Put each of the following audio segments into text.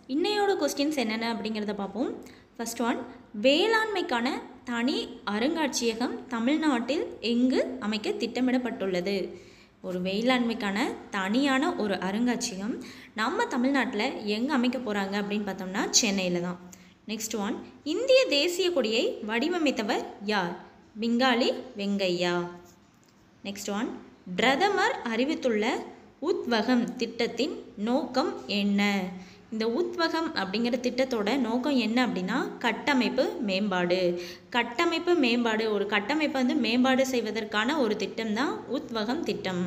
இன்னையோட கொஸ்டின்ஸ் என்னென்ன அப்படிங்கிறத பார்ப்போம் ஃபர்ஸ்ட் ஒன் வேளாண்மைக்கான தனி அருங்காட்சியகம் தமிழ்நாட்டில் எங்கு அமைக்க திட்டமிடப்பட்டுள்ளது ஒரு வேளாண்மைக்கான தனியான ஒரு அருங்காட்சியகம் நம்ம தமிழ்நாட்டில் எங்கே அமைக்க போகிறாங்க அப்படின்னு பார்த்தோம்னா சென்னையில் தான் நெக்ஸ்ட் ஒன் இந்திய தேசிய கொடியை வடிவமைத்தவர் யார் பெங்காலி வெங்கையா நெக்ஸ்ட் ஒன் பிரதமர் அறிவித்துள்ள உத்வகம் திட்டத்தின் நோக்கம் என்ன இந்த உத்வகம் அப்படிங்கிற திட்டத்தோட நோக்கம் என்ன அப்படின்னா கட்டமைப்பு மேம்பாடு கட்டமைப்பு மேம்பாடு ஒரு கட்டமைப்பை வந்து மேம்பாடு செய்வதற்கான ஒரு திட்டம் தான் உத்வகம் திட்டம்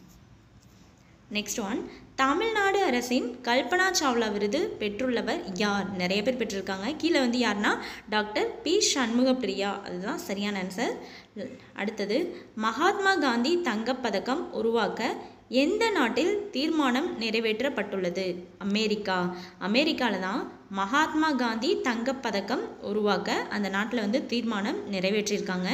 நெக்ஸ்ட் ஒன் தமிழ்நாடு அரசின் கல்பனா சாவ்லா விருது பெற்றுள்ளவர் யார் நிறைய பேர் பெற்றிருக்காங்க கீழே வந்து யாருன்னா டாக்டர் பி சண்முகப்பிரியா அதுதான் சரியான ஆன்சர் அடுத்தது மகாத்மா காந்தி தங்கப்பதக்கம் உருவாக்க எந்த நாட்டில் தீர்மானம் நிறைவேற்றப்பட்டுள்ளது அமெரிக்கா அமெரிக்காவில் தான் மகாத்மா காந்தி தங்கப்பதக்கம் உருவாக்க அந்த நாட்டில் வந்து தீர்மானம் நிறைவேற்றியிருக்காங்க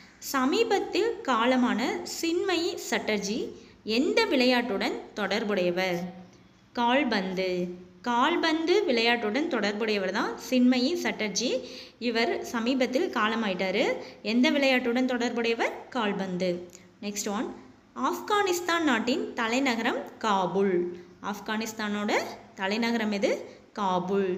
சமீபத்தில் காலமான சின்மயி சட்டர்ஜி எந்த விளையாட்டுடன் தொடர்புடையவர் கால்பந்து கால்பந்து விளையாட்டுடன் தொடர்புடையவர் தான் சின்மயி சட்டர்ஜி இவர் சமீபத்தில் காலமாயிட்டாரு எந்த விளையாட்டுடன் தொடர்புடையவர் கால்பந்து நெக்ஸ்ட் ஒன் ஆப்கானிஸ்தான் நாட்டின் தலைநகரம் காபுல் ஆப்கானிஸ்தானோட தலைநகரம் எது காபுல்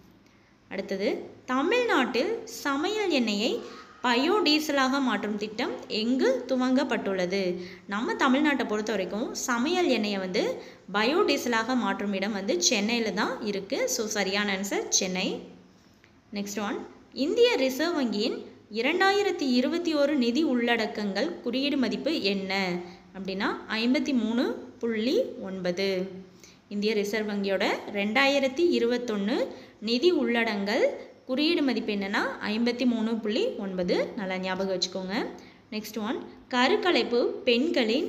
அடுத்தது தமிழ்நாட்டில் சமையல் எண்ணெயை பயோடீசலாக மாற்றும் திட்டம் எங்கு துவங்கப்பட்டுள்ளது நம்ம தமிழ்நாட்டை பொறுத்த வரைக்கும் சமையல் எண்ணெயை வந்து பயோடீசலாக மாற்றும் இடம் வந்து சென்னையில் தான் இருக்குது ஸோ சரியான ஆன்சர் சென்னை நெக்ஸ்ட் ஒன் இந்திய ரிசர்வ் வங்கியின் இரண்டாயிரத்தி இருபத்தி ஒரு நிதி உள்ளடக்கங்கள் குறியீடு மதிப்பு என்ன அப்படின்னா ஐம்பத்தி மூணு புள்ளி ஒன்பது இந்திய ரிசர்வ் வங்கியோட ரெண்டாயிரத்தி இருபத்தொன்று நிதி உள்ளடங்கள் குறியீடு மதிப்பு என்னென்னா ஐம்பத்தி மூணு புள்ளி ஒன்பது நல்லா ஞாபகம் வச்சுக்கோங்க நெக்ஸ்ட் ஒன் கருக்கலைப்பு பெண்களின்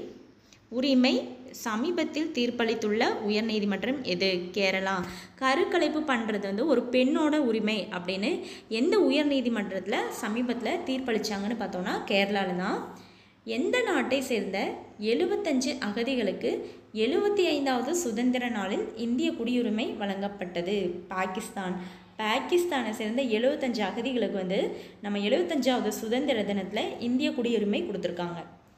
உரிமை சமீபத்தில் தீர்ப்பளித்துள்ள உயர்நீதிமன்றம் எது கேரளா கருக்கலைப்பு பண்ணுறது வந்து ஒரு பெண்ணோட உரிமை அப்படின்னு எந்த உயர்நீதிமன்றத்தில் சமீபத்தில் தீர்ப்பளித்தாங்கன்னு பார்த்தோன்னா கேரளாவில் தான் எந்த நாட்டை சேர்ந்த எழுபத்தஞ்சு அகதிகளுக்கு எழுபத்தி ஐந்தாவது சுதந்திர நாளில் இந்திய குடியுரிமை வழங்கப்பட்டது பாகிஸ்தான் பாகிஸ்தானை சேர்ந்த எழுபத்தஞ்சு அகதிகளுக்கு வந்து நம்ம எழுபத்தஞ்சாவது சுதந்திர தினத்தில் இந்திய குடியுரிமை கொடுத்துருக்காங்க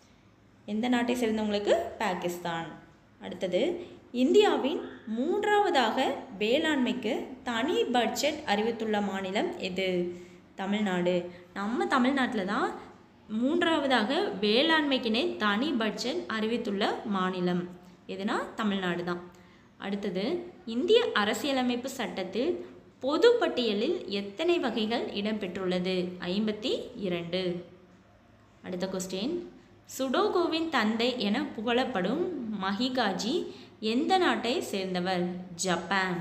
எந்த நாட்டை சேர்ந்தவங்களுக்கு பாகிஸ்தான் அடுத்தது இந்தியாவின் மூன்றாவதாக வேளாண்மைக்கு தனி பட்ஜெட் அறிவித்துள்ள மாநிலம் எது தமிழ்நாடு நம்ம தமிழ்நாட்டில் தான் மூன்றாவதாக வேளாண்மைக்குனே தனி பட்ஜெட் அறிவித்துள்ள மாநிலம் எதுனா தமிழ்நாடு தான் அடுத்தது இந்திய அரசியலமைப்பு சட்டத்தில் பொது பட்டியலில் எத்தனை வகைகள் இடம்பெற்றுள்ளது ஐம்பத்தி இரண்டு அடுத்த கொஸ்டின் சுடோகோவின் தந்தை என புகழப்படும் மஹிகாஜி எந்த நாட்டை சேர்ந்தவர் ஜப்பான்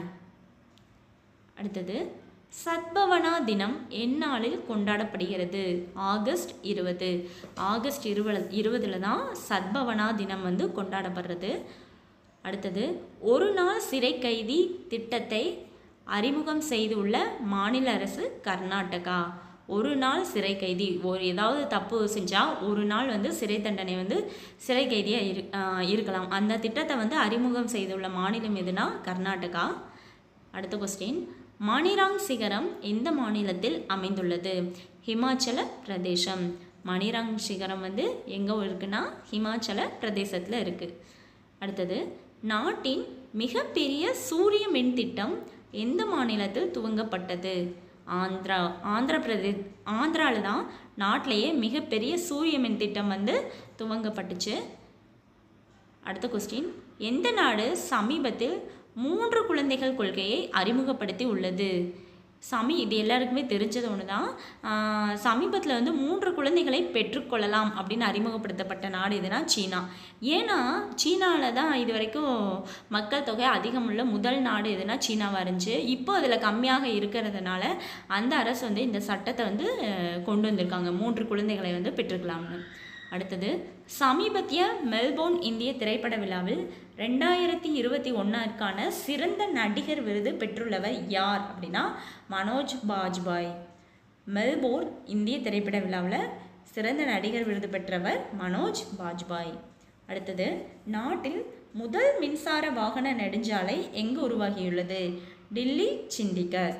அடுத்தது சத்பவனா தினம் எந்நாளில் கொண்டாடப்படுகிறது ஆகஸ்ட் இருபது ஆகஸ்ட் இருபது இருபதில் தான் சத்பவனா தினம் வந்து கொண்டாடப்படுறது அடுத்தது ஒரு நாள் சிறை கைதி திட்டத்தை அறிமுகம் செய்துள்ள மாநில அரசு கர்நாடகா ஒரு நாள் சிறை கைதி ஒரு ஏதாவது தப்பு செஞ்சால் ஒரு நாள் வந்து சிறை தண்டனை வந்து சிறை கைதியாக இரு இருக்கலாம் அந்த திட்டத்தை வந்து அறிமுகம் செய்துள்ள மாநிலம் எதுனா கர்நாடகா அடுத்த கொஸ்டின் மணிராங் சிகரம் எந்த மாநிலத்தில் அமைந்துள்ளது ஹிமாச்சல பிரதேசம் மணிராங் சிகரம் வந்து எங்கே இருக்குன்னா ஹிமாச்சல பிரதேசத்தில் இருக்குது அடுத்தது நாட்டின் மிகப்பெரிய சூரிய மின் திட்டம் எந்த மாநிலத்தில் துவங்கப்பட்டது ஆந்திரா ஆந்திர பிரதே ஆந்திராவில் தான் நாட்டிலேயே மிகப்பெரிய சூரிய மின் திட்டம் வந்து துவங்கப்பட்டுச்சு அடுத்த கொஸ்டின் எந்த நாடு சமீபத்தில் மூன்று குழந்தைகள் கொள்கையை அறிமுகப்படுத்தி உள்ளது சமி இது எல்லாருக்குமே தெரிஞ்சது ஒன்று தான் சமீபத்தில் வந்து மூன்று குழந்தைகளை பெற்றுக்கொள்ளலாம் அப்படின்னு அறிமுகப்படுத்தப்பட்ட நாடு எதுனா சீனா ஏன்னா சீனாவில் தான் இது வரைக்கும் மக்கள் தொகை அதிகமுள்ள முதல் நாடு எதுனா சீனாவாக இருந்துச்சு இப்போ அதில் கம்மியாக இருக்கிறதுனால அந்த அரசு வந்து இந்த சட்டத்தை வந்து கொண்டு வந்திருக்காங்க மூன்று குழந்தைகளை வந்து பெற்றுக்கலாம்னு அடுத்தது சமீபத்திய மெல்போர்ன் இந்திய திரைப்பட விழாவில் ரெண்டாயிரத்தி இருபத்தி ஒன்றாற்கான சிறந்த நடிகர் விருது பெற்றுள்ளவர் யார் அப்படின்னா மனோஜ் பாஜ்பாய் மெல்போர்ன் இந்திய திரைப்பட விழாவில் சிறந்த நடிகர் விருது பெற்றவர் மனோஜ் பாஜ்பாய் அடுத்தது நாட்டில் முதல் மின்சார வாகன நெடுஞ்சாலை எங்கு உருவாகியுள்ளது டில்லி சிண்டிகர்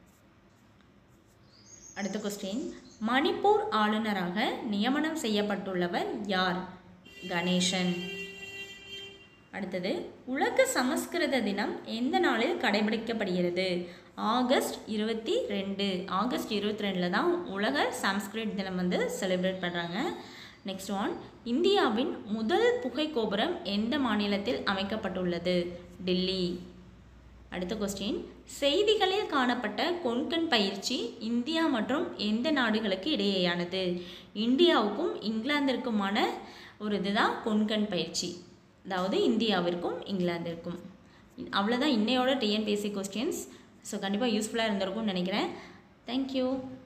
அடுத்த கொஸ்டின் மணிப்பூர் ஆளுநராக நியமனம் செய்யப்பட்டுள்ளவர் யார் கணேசன் அடுத்தது உலக சமஸ்கிருத தினம் எந்த நாளில் கடைபிடிக்கப்படுகிறது ஆகஸ்ட் இருபத்தி ரெண்டு ஆகஸ்ட் இருபத்தி ரெண்டில் தான் உலக சமஸ்கிருத் தினம் வந்து செலிப்ரேட் பண்ணுறாங்க நெக்ஸ்ட் ஒன் இந்தியாவின் முதல் புகை கோபுரம் எந்த மாநிலத்தில் அமைக்கப்பட்டுள்ளது டெல்லி அடுத்த கொஸ்டின் செய்திகளில் காணப்பட்ட கொன்கன் பயிற்சி இந்தியா மற்றும் எந்த நாடுகளுக்கு இடையேயானது இந்தியாவுக்கும் இங்கிலாந்திற்குமான ஒரு இதுதான் கொன்கன் பயிற்சி அதாவது இந்தியாவிற்கும் இங்கிலாந்திற்கும் அவ்வளோதான் இன்னையோட டிஎன்பிஎஸ்சி கொஸ்டின்ஸ் ஸோ கண்டிப்பாக யூஸ்ஃபுல்லாக இருந்திருக்கும்னு நினைக்கிறேன் தேங்க்யூ